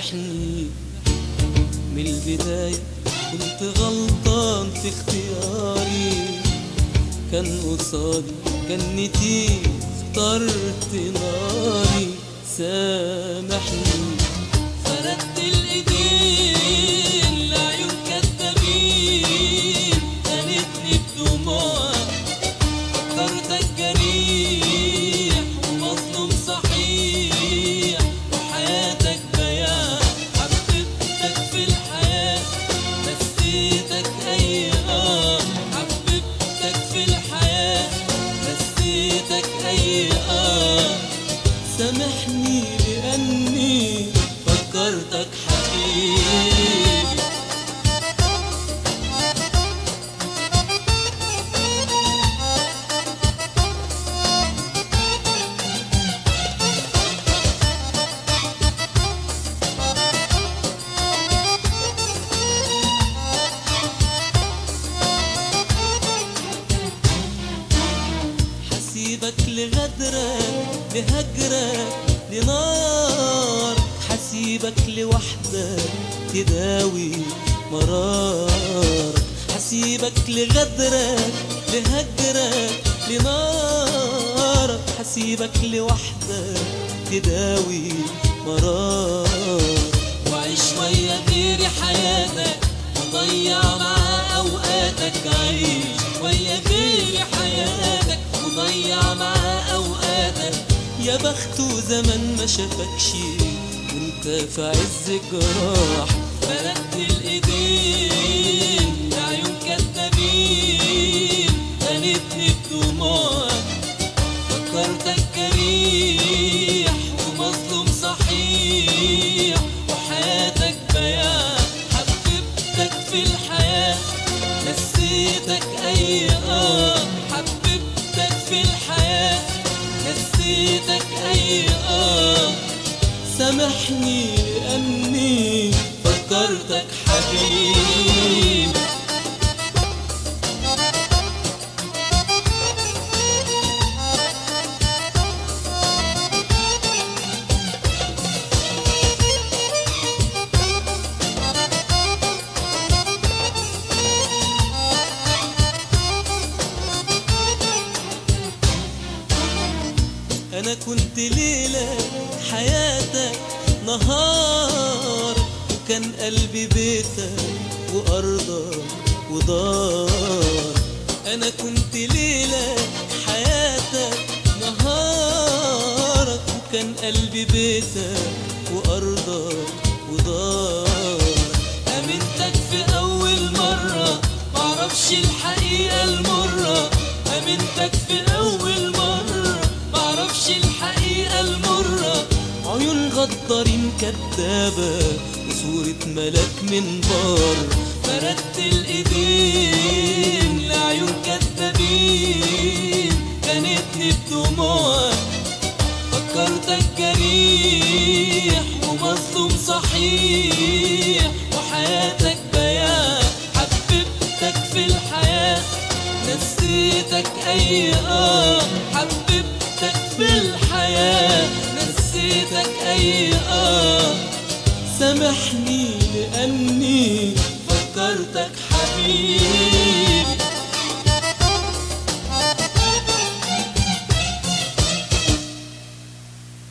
سامحني من البداية كنت غلطان في اختياري كان قصادي جنتي اخترت ناري سامحني فردت الايدين لعيون كدابين خانتني بدموع فكرتك جريح ومظلوم صحيح وحياتك بياع حببتك في الحياة نسيتك ايام حببتك في الحياة نسيتك ايام سامحني لأني فكرتك حبيبي حسيبك لغدرك لهجرك لنار حسيبك لوحدك تداوي مرار حسيبك لغدرك لهجرك لنار حسيبك لوحدك تداوي مرار وعيش ويا غيري حياتك وضيع معاه اوقاتك عيش ويا غيري حياتك وضيع معاه اوقاتك يا بخته زمن ما شافكش وانت في عز جراح فردت الايدين لعيون كدابين خانتني بدموع فكرتك جريح ومظلوم صحيح وحياتك بياع حببتك في الحياة نسيتك ايام حببتك في الحياة نسيتك ايام سامحني لأني فكرتك حبيبي أنا كنت ليلة حياتك نهار وكان قلبي بيتك وأرضك ودار أنا كنت ليلة حياتك نهارك وكان قلبي بيتك وأرضك ودار امنتك في اول مرة معرفش الحقيقة المرة امنتك في اول مرة معرفش الحقيقة المرة عيون غدارين كدابة وصورة ملاك من بار فردت الايدين لعيون كدابين خانتني بدموع فكرتك جريح ومظلوم صحيح وحياتك بياع حببتك في الحياة نسيتك ايام حببتك في الحياة نسيتك ايام سامحني لأني فكرتك حبيبي